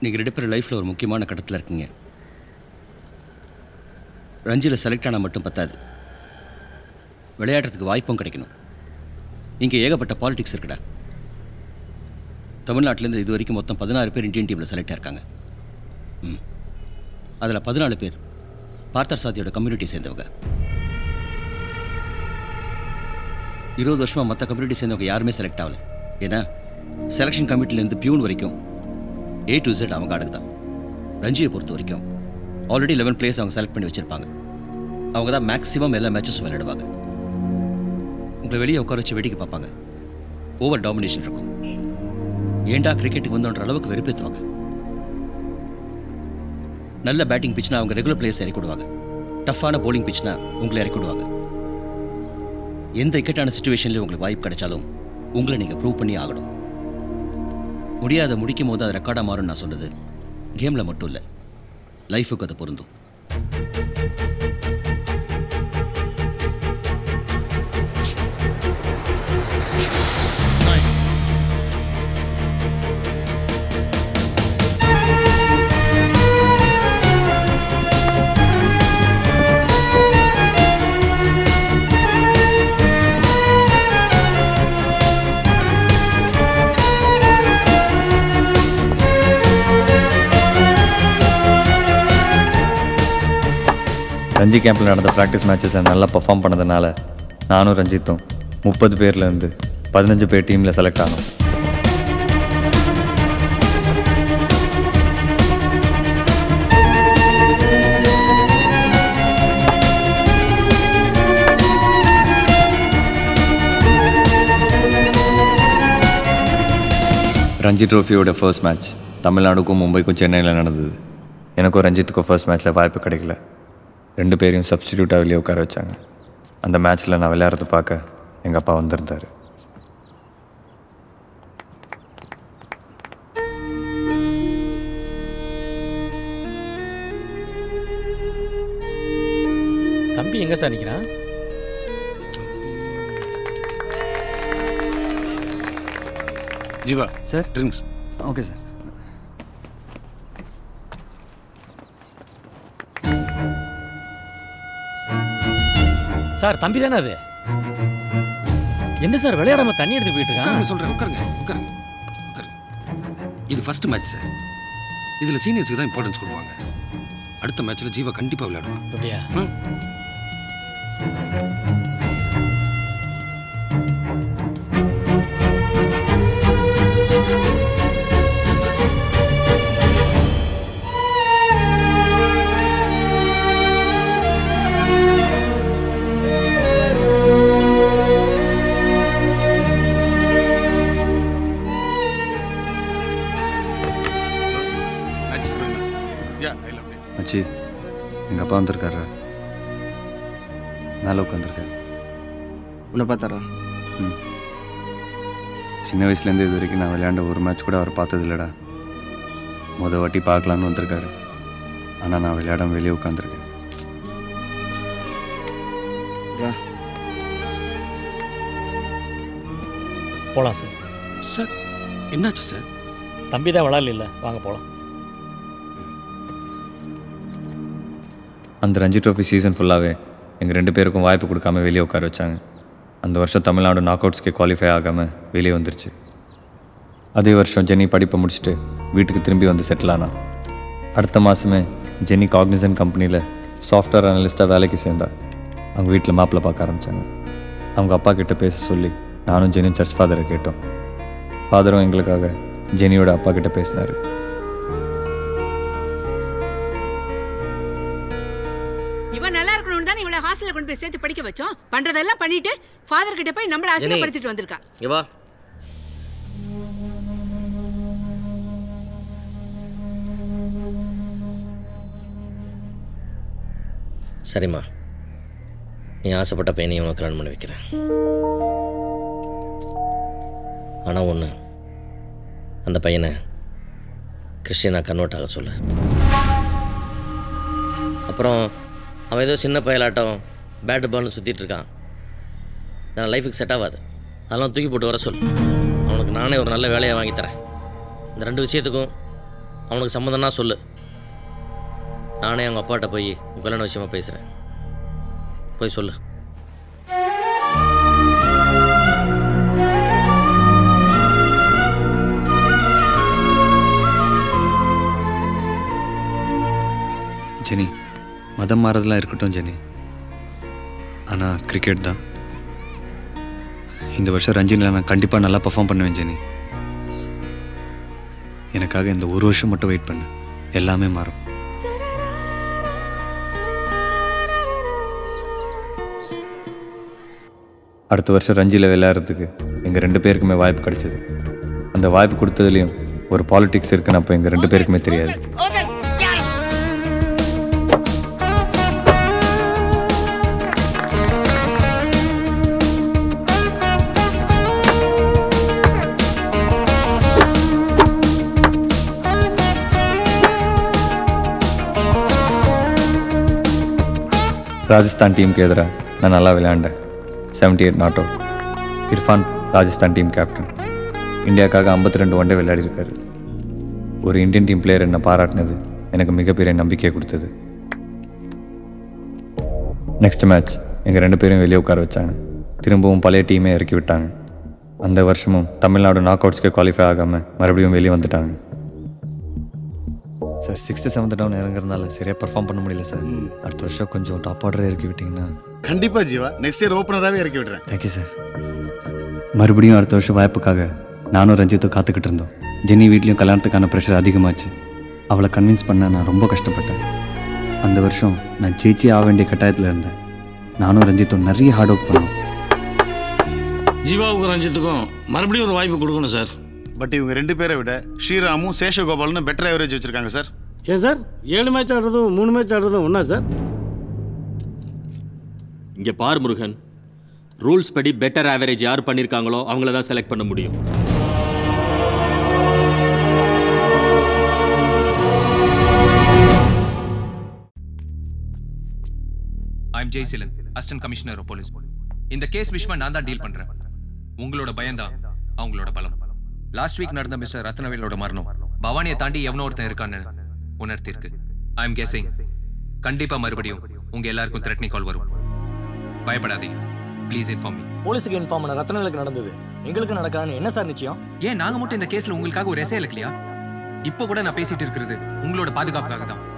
நீங்கள் ரெண்டு பேரும் லைஃப்பில் ஒரு முக்கியமான கட்டத்தில் இருக்கீங்க ரஞ்சியில் செலக்ட் ஆனால் மட்டும் பத்தாது விளையாடுறதுக்கு வாய்ப்பும் கிடைக்கணும் இங்கே ஏகப்பட்ட பாலிடிக்ஸ் இருக்குடா தமிழ்நாட்டிலேருந்து இது வரைக்கும் மொத்தம் பதினாறு பேர் இந்தியன் டீமில் செலக்ட் ஆயிருக்காங்க ம் அதில் பதினாலு பேர் பார்த்தர் சாத்தியோட கம்யூனிட்டி சேர்ந்தவங்க இருபது வருஷமாக மற்ற கம்யூனிட்டி சேர்ந்தவங்க யாருமே செலக்ட் ஆகல ஏன்னா செலெக்ஷன் கமிட்டிலேருந்து பியூன் வரைக்கும் ஏ டு Z அவங்க ஆளுக்கு தான் ரஞ்சியை பொறுத்த வரைக்கும் ஆல்ரெடி லெவன் பிளேயர்ஸ் அவங்க செலக்ட் பண்ணி வச்சுருப்பாங்க அவங்க தான் மேக்ஸிமம் எல்லா மேட்சஸும் விளையாடுவாங்க உங்களை வெளியே உட்கார வச்சு வேடிக்கை பார்ப்பாங்க ஓவர் டாமினேஷன் இருக்கும் ஏண்டா கிரிக்கெட்டுக்கு வந்தோன்ற அளவுக்கு வெறுப்பேற்றுவாங்க நல்ல பேட்டிங் பிச்னா அவங்க ரெகுலர் பிளேயர்ஸ் இறக்கி விடுவாங்க டஃப்பான bowling பிச்னா உங்களை இறக்கி விடுவாங்க எந்த இக்கட்டான சுச்சுவேஷன்லேயும் உங்களுக்கு வாய்ப்பு கிடைச்சாலும் உங்களை நீங்கள் ப்ரூவ் பண்ணி ஆகணும் முடியாத முடிக்கும் போது அது ரெக்கார்டாக மாறும் நான் சொன்னது கேமில் மட்டும் இல்லை லைஃபுக்கு அது பொருந்தும் ரஞ்சி கேம்பில் நடந்த ப்ராக்டிஸ் மேட்சஸில் நல்லா பர்ஃபார்ம் பண்ணதுனால நானும் ரஞ்சித்தும் முப்பது பேர்லேருந்து பதினஞ்சு பேர் டீமில் செலக்ட் ஆனோம் ரஞ்சி ட்ரோஃபியோட ஃபர்ஸ்ட் மேட்ச் தமிழ்நாடுக்கும் மும்பைக்கும் சென்னையில் நடந்தது எனக்கும் ரஞ்சித்துக்கும் ஃபர்ஸ்ட் மேட்ச்சில் வாய்ப்பு கிடைக்கல ரெண்டு பேரையும் சப்ஸ்டிடியூட்டாக வெளியே உட்கார வச்சாங்க அந்த மேட்ச்சில் நான் விளையாடுறத பார்க்க எங்கள் அப்பா வந்திருந்தார் தம்பி எங்க சார் நிற்கிறான் Jeeva sir drinks okay sir sir தம்பி தானே அது என்ன சார் விளையாடாம தண்ணி எடுத்து போயிட்டு உட்காருங்க இருக்கான் சொல்கிறேன் உட்காருங்க உட்காருங்க உட்காருங்க இது ஃபர்ஸ்ட் மேட்ச் சார் இதில் சீனியர்ஸுக்கு தான் இம்பார்ட்டன்ஸ் கொடுப்பாங்க அடுத்த மேட்ச்சில் ஜீவா கண்டிப்பாக விளையாடுவான் அப்படியா ம். மச்சி எங்கள் அப்பா வந்திருக்காரு மேலே உட்காந்துருக்காரு உன்னை பார்த்தாரா ம் சின்ன வயசுலேருந்து இது வரைக்கும் நான் விளையாண்ட ஒரு மேட்ச் கூட அவர் பார்த்தது இல்லைடா முத வாட்டி பார்க்கலான்னு வந்திருக்காரு ஆனால் நான் விளையாடாம வெளியே உட்காந்துருக்கேன் ரா போலாம் சார் சார் என்னாச்சு சார் தம்பி தான் விளையாடல வாங்க போலாம் அந்த ரஞ்சி ட்ரோஃபி சீசன் ஃபுல்லாகவே எங்கள் ரெண்டு பேருக்கும் வாய்ப்பு கொடுக்காம வெளியே உட்கார வச்சாங்க அந்த வருஷம் தமிழ்நாடு நாக் அவுட்ஸ்க்கு குவாலிஃபை ஆகாமல் வெளியே வந்துருச்சு அதே வருஷம் ஜெனி படிப்பை முடிச்சுட்டு வீட்டுக்கு திரும்பி வந்து செட்டில் ஆனா அடுத்த மாதமே ஜெனி காக்னிசன் கம்பெனியில் சாஃப்ட்வேர் அனலிஸ்ட்டாக வேலைக்கு சேர்ந்தா அவங்க வீட்டில் மாப்பிள்ளை பார்க்க ஆரம்பித்தாங்க அவங்க அப்பா கிட்ட பேச சொல்லி நானும் ஜெனி சர்ச் ஃபாதரை கேட்டோம் ஃபாதரும் எங்களுக்காக ஜெனியோட அப்பா கிட்ட பேசினார் இவன் நல்லா இருக்கணும்னு தான் இவளை ஹாஸ்டல்ல கொண்டு போய் சேர்த்து படிக்க வச்சோம் பண்றதெல்லாம் பண்ணிட்டு ஃபாதர் கிட்ட போய் நம்மள அசிங்கப்படுத்திட்டு வந்திருக்கா இங்க வா சரிம்மா நீ ஆசைப்பட்ட பையனையும் உனக்கு கல்யாணம் பண்ணி வைக்கிறேன் ஆனால் ஒன்று அந்த பையனை கிறிஸ்டியனா கன்வெர்ட் ஆக சொல்லு அப்புறம் அவன் ஏதோ சின்ன பயலாட்டம் பேட்டு பால்னு சுற்றிட்டு இருக்கான் நான் லைஃபுக்கு செட் ஆகாது அதெல்லாம் தூக்கி போட்டு வர சொல் அவனுக்கு நானே ஒரு நல்ல வேலையை வாங்கி தரேன் இந்த ரெண்டு விஷயத்துக்கும் அவனுக்கு சம்மந்தம்னா சொல்லு நானே அவங்க அப்பாட்ட போய் உன் கல்யாண விஷயமா பேசுகிறேன் போய் சொல்லு ஜெனி மதம் மாறதெல்லாம் இருக்கட்டும் ஜெனி ஆனால் கிரிக்கெட் தான் இந்த வருஷம் ரஞ்சினில் நான் கண்டிப்பாக நல்லா பெர்ஃபார்ம் பண்ணுவேன் ஜெனி எனக்காக இந்த ஒரு வருஷம் மட்டும் வெயிட் பண்ணு எல்லாமே மாறும் அடுத்த வருஷம் ரஞ்சியில் விளையாடுறதுக்கு எங்கள் ரெண்டு பேருக்குமே வாய்ப்பு கிடைச்சது அந்த வாய்ப்பு கொடுத்ததுலேயும் ஒரு பாலிடிக்ஸ் இருக்குன்னு அப்போ எங்கள் ரெண்டு பேருக்குமே தெரியாது ராஜஸ்தான் டீமுக்கு எதிராக நான் நல்லா விளையாண்டேன் 78 eight not out Irfan Rajasthan team captain இந்தியாவுக்காக 52 ரெண்டு ஒன்டே விளையாடிருக்காரு ஒரு இந்தியன் டீம் பிளேயர் என்னை பாராட்டினது எனக்கு மிகப்பெரிய நம்பிக்கையை கொடுத்தது நெக்ஸ்ட் மேட்ச் எங்கள் ரெண்டு பேரும் வெளியே உட்கார வச்சாங்க திரும்பவும் பழைய டீமே இறக்கி விட்டாங்க அந்த வருஷமும் தமிழ்நாடு நாக் அவுட்ஸ்க்கு குவாலிஃபை ஆகாமல் மறுபடியும் வெளியே வந்துட்டாங்க சார் சிக்ஸ்த்து செவன்த் டவுன் இறங்குறதுனால சரியாக பர்ஃபார்ம் பண்ண முடியல சார் அடுத்த வருஷம் கொஞ்சம் டாப் ஆர்டரே இறக்கி விட்டிங்கன்னா கண்டிப்பா ஜீவா நெக்ஸ்ட் இயர் ஓப்பனராகவே இறக்கி விடுறேன் தேங்க்யூ சார் மறுபடியும் அடுத்த வருஷம் வாய்ப்புக்காக நானும் ரஞ்சித்தும் காத்துக்கிட்டு இருந்தோம் ஜெனி வீட்லேயும் கல்யாணத்துக்கான ப்ரெஷர் அதிகமாச்சு அவளை கன்வின்ஸ் பண்ண நான் ரொம்ப கஷ்டப்பட்டேன் அந்த வருஷம் நான் ஜெயிச்சி ஆக வேண்டிய கட்டாயத்தில் இருந்தேன் நானும் ரஞ்சித்தும் நிறைய ஹார்ட் ஒர்க் பண்ணோம் ஜீவாவுக்கும் ரஞ்சித்துக்கும் மறுபடியும் ஒரு வாய்ப்பு கொடுக்கணும் சார் பட் இவங்க ரெண்டு பேரை விட ஸ்ரீராமும் சேஷகோபாலும் பெட்டர் ஆவரேஜ் வச்சிருக்காங்க சார் ஏன் சார் ஏழு மேட்ச் ஆடுறதும் மூணு மேட்ச் ஆடுறதும் ஒன்றா சார் இங்கே பார் முருகன் ரூல்ஸ் படி பெட்டர் ஆவரேஜ் யார் பண்ணியிருக்காங்களோ அவங்கள தான் செலக்ட் பண்ண முடியும் I'm Jaisilan assistant commissioner of police இந்த கேஸ் விஷயமா நான் தான் டீல் பண்றேன் உங்களோட பயம்தான் அவங்களோட பலம் லாஸ்ட் வீக் நடந்த மிஸ்டர் ரத்னவேலோட மரணம் பவானியை தாண்டி எவனோ ஒருத்தன் இருக்கான்னு உணர்த்திருக்கு ஐ எம் கெஸிங் கண்டிப்பா மறுபடியும் உங்க எல்லாருக்கும் த்ரெட்னி கால் வரும் பயப்படாதீங்க ப்ளீஸ் இன்ஃபார்ம் மீ போலீஸுக்கு இன்ஃபார்ம் பண்ண ரத்னங்களுக்கு நடந்தது எங்களுக்கு நடக்காதுன்னு என்ன சார் நிச்சயம் ஏன் நாங்க மட்டும் இந்த கேஸ்ல உங்களுக்காக ஒரு எஸ்ஐ இல்லையா இப்போ கூட நான் பேசிட்டு இருக்கிறது உங்களோட பாதுகாப்புக்காக தான்